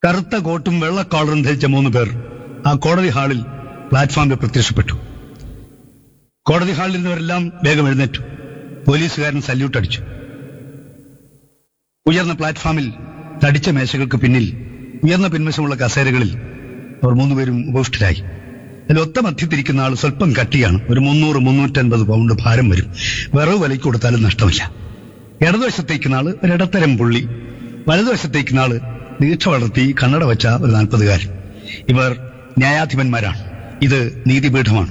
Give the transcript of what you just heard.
കറുത്ത കോട്ടും വെള്ള കോളറും ധരിച്ച മൂന്ന് പേർ ആ കോടതി ഹാളിൽ പ്ലാറ്റ്ഫോമിൽ പ്രത്യക്ഷപ്പെട്ടു കോടതി ഹാളിൽ ഇരുന്നവരെല്ലാം വേഗം എഴുന്നേറ്റു പോലീസുകാരൻ സല്യൂട്ട് അടിച്ചു ഉയർന്ന പ്ലാറ്റ്ഫോമിൽ തടിച്ച മേശകൾക്ക് പിന്നിൽ ഉയർന്ന പിൻവശമുള്ള കസേരകളിൽ അവർ മൂന്നുപേരും ഉപവിഷ്ടരായി അതിൽ ഒത്ത മധ്യത്തിരിക്കുന്ന ആൾ സ്വല്പം കട്ടിയാണ് ഒരു മുന്നൂറ് മുന്നൂറ്റൻപത് പൗണ്ട് ഭാരം വരും വിറവ് വിലയ്ക്ക് കൊടുത്താലും നഷ്ടമില്ല ഇടതുവശത്തേക്കുന്ന ആള് ഒരിടത്തരം പുള്ളി വലതുവശത്തേക്കുന്ന ആള് ദീക്ഷ വളർത്തി കണ്ണട വെച്ച ഒരു നാൽപ്പതുകാരൻ ഇവർ ന്യായാധിപന്മാരാണ് ഇത് നീതിപീഠമാണ്